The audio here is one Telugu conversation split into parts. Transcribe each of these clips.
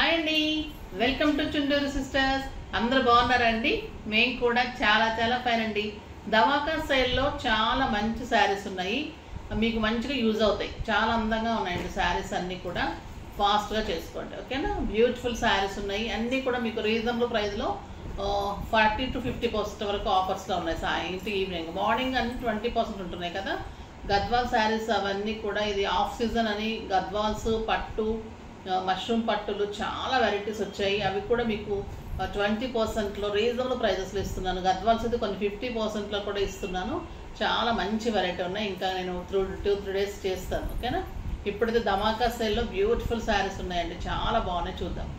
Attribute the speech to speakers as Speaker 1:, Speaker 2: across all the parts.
Speaker 1: హాయ్ అండి వెల్కమ్ టు చుండూరు సిస్టర్స్ అందరు బాగున్నారండి మేము కూడా చాలా చాలా ఫైన్ అండి దవాకా సేల్లో చాలా మంచి శారీస్ ఉన్నాయి మీకు మంచిగా యూజ్ అవుతాయి చాలా అందంగా ఉన్నాయండి శారీస్ అన్నీ కూడా ఫాస్ట్గా చేసుకోండి ఓకేనా బ్యూటిఫుల్ శారీస్ ఉన్నాయి అన్నీ కూడా మీకు రీజనబుల్ ప్రైస్లో ఫార్టీ టు ఫిఫ్టీ పర్సెంట్ వరకు ఆఫర్స్లో ఉన్నాయి సాయంత్రం ఈవినింగ్ మార్నింగ్ అన్ని ట్వంటీ పర్సెంట్ ఉంటున్నాయి కదా గద్వాల్ శారీస్ అవన్నీ కూడా ఇది ఆఫ్ సీజన్ అని గద్వాల్స్ పట్టు మష్రూమ్ పట్టులు చాలా వెరైటీస్ వచ్చాయి అవి కూడా మీకు ట్వంటీ పర్సెంట్లో రీజనబుల్ ప్రైజెస్లో ఇస్తున్నాను గద్వాల్స్ అయితే కొన్ని ఫిఫ్టీ పర్సెంట్లో కూడా ఇస్తున్నాను చాలా మంచి వెరైటీ ఉన్నాయి ఇంకా నేను త్రూ టూ త్రీ డేస్ చేస్తాను ఓకేనా ఇప్పుడైతే ధమాకా సేల్లో బ్యూటిఫుల్ శారీస్ ఉన్నాయండి చాలా బాగున్నాయి చూద్దాం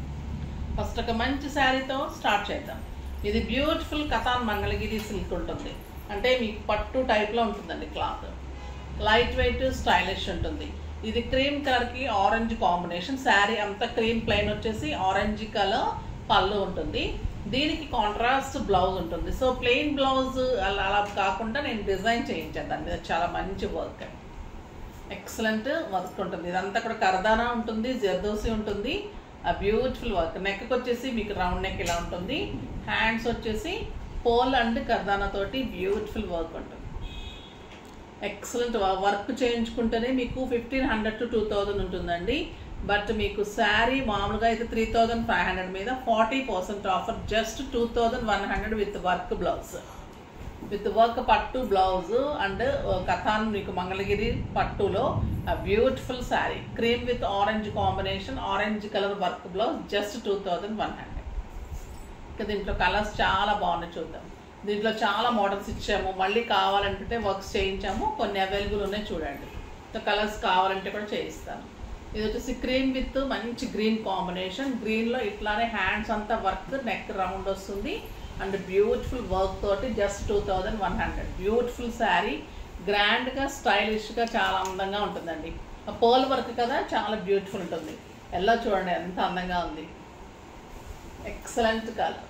Speaker 1: ఫస్ట్ ఒక మంచి శారీతో స్టార్ట్ చేద్దాం ఇది బ్యూటిఫుల్ కథాన్ మంగళగిరి సిల్క్ ఉంటుంది అంటే మీకు పట్టు టైప్లో ఉంటుందండి క్లాత్ లైట్ వెయిట్ స్టైలిష్ ఉంటుంది ఇది క్రీమ్ కలర్కి ఆరెంజ్ కాంబినేషన్ శారీ అంతా క్రీమ్ ప్లెయిన్ వచ్చేసి ఆరెంజ్ కలర్ పళ్ళు ఉంటుంది దీనికి కాంట్రాస్ట్ బ్లౌజ్ ఉంటుంది సో ప్లెయిన్ బ్లౌజ్ అలా అలా కాకుండా నేను డిజైన్ చేయించాను దాని మీద చాలా మంచి వర్క్ ఎక్సలెంట్ వర్క్ ఉంటుంది ఇదంతా కూడా కరదానా ఉంటుంది జర్దోసి ఉంటుంది ఆ బ్యూటిఫుల్ వర్క్ నెక్కి వచ్చేసి మీకు రౌండ్ నెక్ ఇలా ఉంటుంది హ్యాండ్స్ వచ్చేసి పోల్ అండ్ కర్దానా తోటి బ్యూటిఫుల్ వర్క్ ఉంటుంది ఎక్సలెంట్ వర్క్ చేయించుకుంటేనే మీకు fifteen hundred to two thousand ఉంటుందండి బట్ మీకు శారీ మామూలుగా అయితే త్రీ థౌజండ్ ఫైవ్ హండ్రెడ్ మీద forty percent offer just two thousand one hundred with work blouse with work పట్టు బ్లౌజ్ అండ్ కథాన్ మీకు మంగళగిరి పట్టులో beautiful sari cream with orange combination orange colour work blouse just two thousand one hundred ఇంకా దీంట్లో కలర్స్ చాలా బాగున్నాయి చూద్దాం దీంట్లో చాలా మోడల్స్ ఇచ్చాము మళ్ళీ కావాలంటే వర్క్స్ చేయించాము కొన్ని అవైలబుల్ ఉన్నాయి చూడండి సో కలర్స్ కావాలంటే కూడా చేయిస్తాను ఇది వచ్చేసి క్రీమ్ విత్ మంచి గ్రీన్ కాంబినేషన్ గ్రీన్లో ఇట్లానే హ్యాండ్స్ అంతా వర్క్ నెక్ రౌండ్ వస్తుంది అండ్ బ్యూటిఫుల్ వర్క్ తోటి just two thousand one hundred beautiful sari గ్రాండ్గా స్టైలిష్గా చాలా అందంగా ఉంటుందండి పోల్ వర్క్ కదా చాలా బ్యూటిఫుల్ ఉంటుంది ఎలా చూడండి ఎంత అందంగా ఉంది excellent colour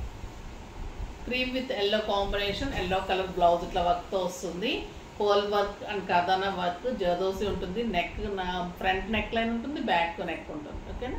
Speaker 1: cream with yellow combination yellow colour blouse ఇట్లా వర్క్తో వస్తుంది పోల్ వర్క్ అండ్ కథానా వర్క్ జదోసి ఉంటుంది నెక్ ఫ్రంట్ నెక్ లైన్ ఉంటుంది బ్యాక్ నెక్ ఉంటుంది ఓకేనా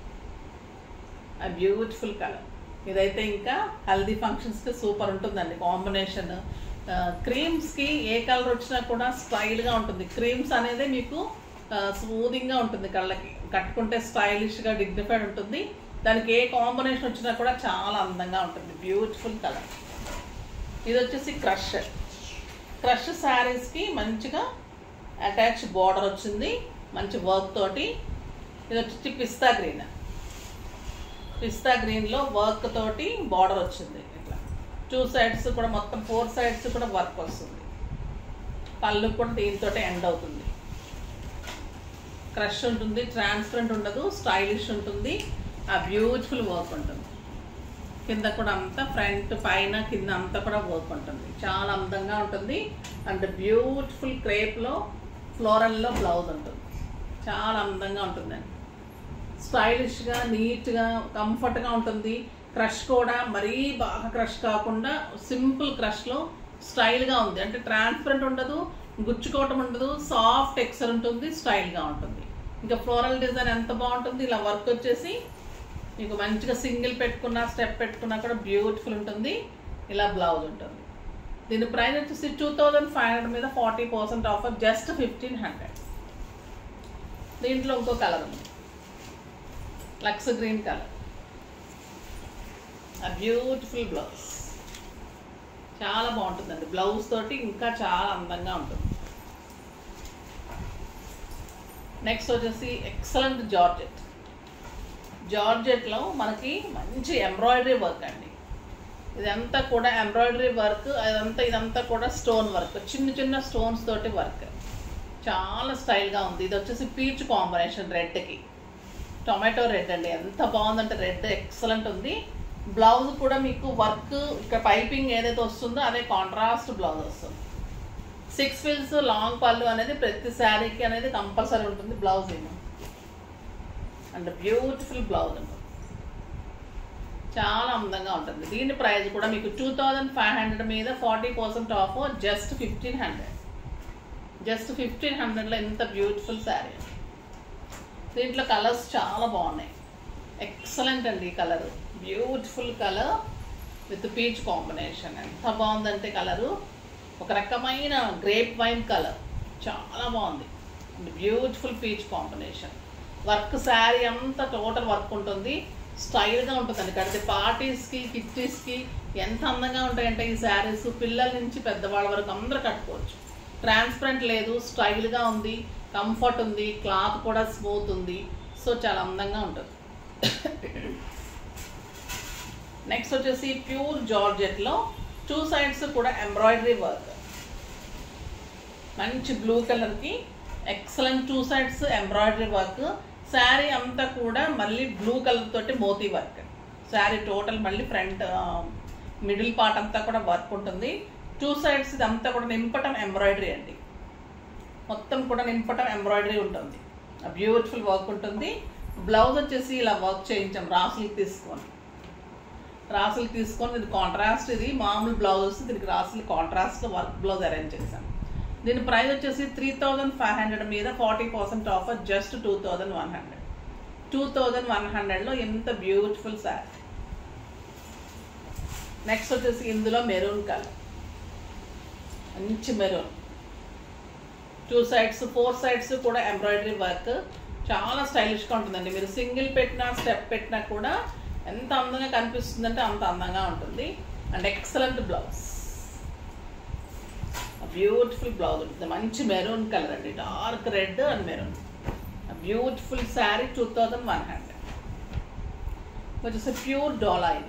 Speaker 1: ఆ బ్యూటిఫుల్ కలర్ ఇదైతే ఇంకా హల్దీ ఫంక్షన్స్కి సూపర్ ఉంటుందండి కాంబినేషన్ క్రీమ్స్కి ఏ కలర్ వచ్చినా కూడా స్టైల్గా ఉంటుంది క్రీమ్స్ అనేది మీకు స్మూదింగ్గా ఉంటుంది కళ్ళకి కట్టుకుంటే స్టైలిష్గా డిగ్నిఫైడ్ ఉంటుంది దానికి ఏ కాంబినేషన్ వచ్చినా కూడా చాలా అందంగా ఉంటుంది బ్యూటిఫుల్ కలర్ ఇది వచ్చేసి క్రష్ క్రష్ శారీస్కి మంచిగా అటాచ్ బార్డర్ వచ్చింది మంచి వర్క్ తోటి ఇది వచ్చి పిస్తా గ్రీన్ పిస్తా గ్రీన్లో వర్క్ తోటి బార్డర్ వచ్చింది ఇట్లా టూ సైడ్స్ కూడా మొత్తం ఫోర్ సైడ్స్ కూడా వర్క్ వస్తుంది పళ్ళు కూడా దీంతో ఎండ్ అవుతుంది క్రష్ ఉంటుంది ట్రాన్స్పరెంట్ ఉండదు స్టైలిష్ ఉంటుంది ఆ బ్యూటిఫుల్ వర్క్ ఉంటుంది కింద కూడా అంతా ఫ్రంట్ పైన కింద అంతా కూడా వర్క్ ఉంటుంది చాలా అందంగా ఉంటుంది అండ్ బ్యూటిఫుల్ క్రేప్లో ఫ్లోరల్లో బ్లౌజ్ ఉంటుంది చాలా అందంగా ఉంటుందండి స్టైలిష్గా నీట్గా కంఫర్ట్గా ఉంటుంది క్రష్ కూడా మరీ బాగా క్రష్ కాకుండా సింపుల్ క్రష్లో స్టైల్గా ఉంది అంటే ట్రాన్స్పరెంట్ ఉండదు గుచ్చుకోవటం ఉండదు సాఫ్ట్ టెక్స్చర్ ఉంటుంది స్టైల్గా ఉంటుంది ఇంకా ఫ్లోరల్ డిజైన్ ఎంత బాగుంటుంది ఇలా వర్క్ వచ్చేసి మీకు మంచిగా సింగిల్ పెట్టుకున్నా స్టెప్ పెట్టుకున్నా కూడా బ్యూటిఫుల్ ఉంటుంది ఇలా బ్లౌజ్ ఉంటుంది దీని ప్రైస్ వచ్చేసి టూ థౌజండ్ ఫైవ్ హండ్రెడ్ మీద forty percent offer just fifteen hundred దీంట్లో ఇంకో కలర్ ఉంది లక్స్ గ్రీన్ కలర్ ఆ బ్యూటిఫుల్ బ్లౌజ్ చాలా బాగుంటుందండి బ్లౌజ్ తోటి ఇంకా చాలా అందంగా ఉంటుంది నెక్స్ట్ వచ్చేసి ఎక్సలెంట్ జార్జెట్ జార్జెట్లో మనకి మంచి ఎంబ్రాయిడరీ వర్క్ అండి ఇదంతా కూడా ఎంబ్రాయిడరీ వర్క్ అదంతా ఇదంతా కూడా స్టోన్ వర్క్ చిన్న చిన్న స్టోన్స్ తోటి వర్క్ చాలా స్టైల్గా ఉంది ఇది వచ్చేసి పీచ్ కాంబినేషన్ రెడ్కి టొమాటో రెడ్ అండి ఎంత బాగుందంటే రెడ్ ఎక్సలెంట్ ఉంది బ్లౌజ్ కూడా మీకు వర్క్ ఇక్కడ పైపింగ్ ఏదైతే వస్తుందో అదే కాంట్రాస్ట్ బ్లౌజ్ వస్తుంది సిక్స్ ఫిల్స్ లాంగ్ పళ్ళు అనేది ప్రతి శారీకి అనేది కంపల్సరీ ఉంటుంది బ్లౌజ్ ఏమో అండ్ బ్యూటిఫుల్ బ్లౌజ్ ఉంటుంది చాలా అందంగా ఉంటుంది దీని ప్రైస్ కూడా మీకు టూ థౌజండ్ ఫైవ్ హండ్రెడ్ మీద forty percent off just fifteen hundred just fifteen హండ్రెడ్లో ఎంత బ్యూటిఫుల్ శారీ దీంట్లో కలర్స్ చాలా బాగున్నాయి ఎక్సలెంట్ అండి ఈ colour beautiful colour with peach combination ఎంత బాగుందంటే కలరు ఒక రకమైన గ్రేప్ వైన్ కలర్ చాలా బాగుంది beautiful peach combination work sari అంతా టోటల్ వర్క్ ఉంటుంది స్టైల్గా ఉంటుందండి కడితే పార్టీస్కి కిట్టీస్కి ఎంత అందంగా ఉంటాయంటే ఈ శారీస్ పిల్లల నుంచి పెద్దవాళ్ళ వరకు అందరూ కట్టుకోవచ్చు ట్రాన్స్పరెంట్ లేదు స్టైల్గా ఉంది కంఫర్ట్ ఉంది క్లాత్ కూడా స్మూత్ ఉంది సో చాలా అందంగా ఉంటుంది నెక్స్ట్ వచ్చేసి ప్యూర్ జార్జెట్లో టూ సైడ్స్ కూడా ఎంబ్రాయిడరీ వర్క్ మంచి బ్లూ కలర్కి excellent two sides embroidery work sari అంతా కూడా మళ్ళీ బ్లూ కలర్ తోటి మోతీ వర్క్ శారీ టోటల్ మళ్ళీ ఫ్రంట్ మిడిల్ పార్ట్ అంతా కూడా వర్క్ ఉంటుంది టూ సైడ్స్ ఇదంతా కూడా నింపటం ఎంబ్రాయిడరీ అండి మొత్తం కూడా నింపటం ఎంబ్రాయిడరీ ఉంటుంది బ్యూటిఫుల్ వర్క్ ఉంటుంది బ్లౌజ్ వచ్చేసి ఇలా వర్క్ చేయించాం రాసులు తీసుకొని రాసులు తీసుకొని ఇది కాంట్రాస్ట్ ఇది మామూలు బ్లౌజ్ వస్తుంది దీనికి రాసులు కాంట్రాస్ట్ వర్క్ బ్లౌజ్ అరేంజ్ చేశాం దీని ప్రైస్ వచ్చేసి త్రీ థౌజండ్ ఫైవ్ హండ్రెడ్ మీద forty percent offer just two thousand one hundred two thousand one హండ్రెడ్లో ఎంత బ్యూటిఫుల్ శారీ నెక్స్ట్ వచ్చేసి ఇందులో మెరూన్ కలర్ మంచి maroon two sides four sides కూడా ఎంబ్రాయిడరీ వర్క్ చాలా స్టైలిష్గా ఉంటుందండి మీరు సింగిల్ పెట్టినా స్టెప్ పెట్టినా కూడా ఎంత అందంగా కనిపిస్తుందంటే అంత అందంగా ఉంటుంది and excellent blouse beautiful blouse ఉంటుంది మంచి మెరూన్ కలర్ అండి dark red and maroon beautiful sari two thousand one hundred వచ్చేసి ప్యూర్ డోలా ఇది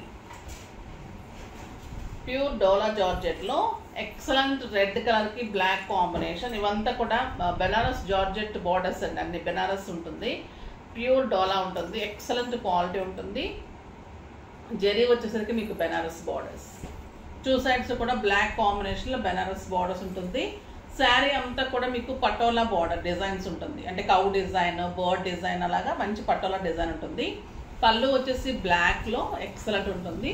Speaker 1: ప్యూర్ డోలా జార్జెట్లో ఎక్సలెంట్ రెడ్ కలర్కి బ్లాక్ కాంబినేషన్ ఇవంతా కూడా బెనారస్ జార్జెట్ బార్డర్స్ అండి అన్ని బెనారస్ ఉంటుంది ప్యూర్ డోలా ఉంటుంది ఎక్సలెంట్ క్వాలిటీ ఉంటుంది జెరీ వచ్చేసరికి మీకు బెనారస్ బార్డర్స్ టూ సైడ్స్ కూడా బ్లాక్ కాంబినేషన్లో బెనారస్ బార్డర్స్ ఉంటుంది శారీ అంతా కూడా మీకు పటోలా బార్డర్ డిజైన్స్ ఉంటుంది అంటే కౌ డిజైన్ బర్డ్ డిజైన్ అలాగా మంచి పటోలా డిజైన్ ఉంటుంది పళ్ళు వచ్చేసి బ్లాక్లో ఎక్సలెంట్ ఉంటుంది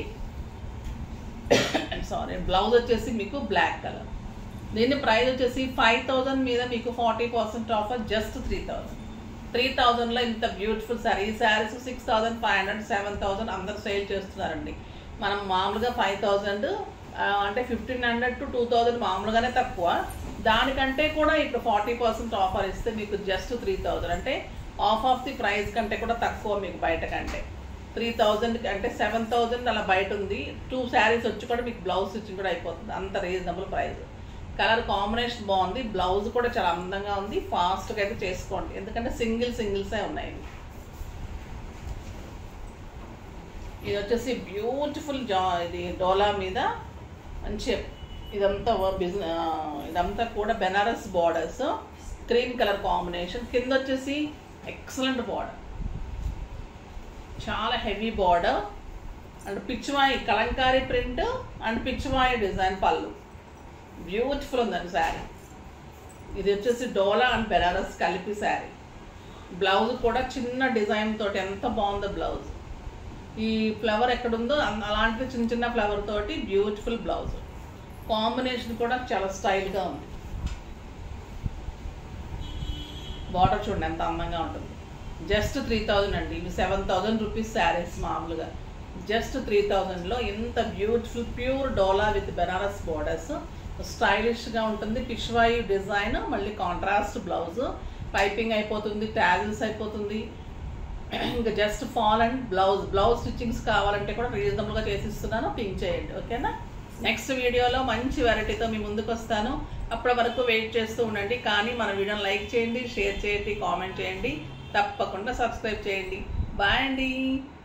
Speaker 1: సారీ బ్లౌజ్ వచ్చేసి మీకు బ్లాక్ కలర్ దీని ప్రైస్ వచ్చేసి ఫైవ్ థౌజండ్ మీద మీకు forty percent offer just three thousand three థౌజండ్లో ఇంత బ్యూటిఫుల్ శారీ ఈ saris six thousand five hundred seven thousand అందరు సేల్ చేస్తున్నారండి మనం మామూలుగా ఫైవ్ థౌజండ్ అంటే fifteen hundred to two thousand మామూలుగానే తక్కువ దానికంటే కూడా ఇప్పుడు ఫార్టీ పర్సెంట్ ఆఫర్ ఇస్తే మీకు జస్ట్ త్రీ థౌజండ్ అంటే ఆఫ్ ఆఫ్ ది ప్రైస్ కంటే కూడా తక్కువ మీకు బయట కంటే త్రీ థౌజండ్కి అంటే సెవెన్ థౌజండ్ అలా బయట ఉంది టూ శారీస్ వచ్చి కూడా మీకు బ్లౌజ్ స్టిచ్చింగ్ కూడా అయిపోతుంది అంత రీజనబుల్ ప్రైస్ కలర్ కాంబినేషన్ బాగుంది బ్లౌజ్ కూడా చాలా అందంగా ఉంది ఫాస్ట్గా అయితే చేసుకోండి ఎందుకంటే సింగిల్ సింగిల్సే ఉన్నాయి ఇది వచ్చేసి బ్యూటిఫుల్ జా ఇది డోలా మీద మంచి ఇదంతా బిజినెస్ ఇదంతా కూడా Banaras borders cream colour combination కింద వచ్చేసి ఎక్సలెంట్ బార్డర్ చాలా heavy border and Pichwai Kalamkari print and Pichwai design పళ్ళు బ్యూటిఫుల్ ఉందండి శారీ ఇది వచ్చేసి డోలా అండ్ బెనారస్ కలిపి శారీ బ్లౌజ్ కూడా చిన్న డిజైన్ తోటి ఎంత బాగుందో బ్లౌజ్ ఈ ఫ్లవర్ ఎక్కడుందో అం- అలాంటి చిన్న చిన్న ఫ్లవర్ తోటి బ్యూటిఫుల్ బ్లౌజ్ కాంబినేషన్ కూడా చాలా స్టైల్గా ఉంది బార్డర్ చూడండి ఎంత అందంగా ఉంటుంది జస్ట్ త్రీ థౌజండ్ అండి ఇవి సెవెన్ థౌజండ్ రూపీస్ శారీస్ మామూలుగా జస్ట్ త్రీ థౌజండ్లో ఎంత beautiful pure dola with Banaras borders స్టైలిష్గా ఉంటుంది పిష్వాయి డిజైన్ మళ్ళీ కాంట్రాస్ట్ బ్లౌజ్ పైపింగ్ అయిపోతుంది ట్యాజిల్స్ అయిపోతుంది ఇంకా just fall and blouse blouse stitchings కావాలంటే కూడా రీజనబుల్గా చేసిస్తున్నాను పింక్ చేయండి ఓకేనా నెక్స్ట్ వీడియోలో మంచి వెరైటీతో మీ ముందుకు వస్తాను అప్పటి వరకు వెయిట్ చేస్తూ ఉండండి కానీ మన వీడియోని లైక్ చేయండి షేర్ చేయండి కామెంట్ చేయండి తప్పకుండా సబ్స్క్రైబ్ చేయండి బాయ్ అండి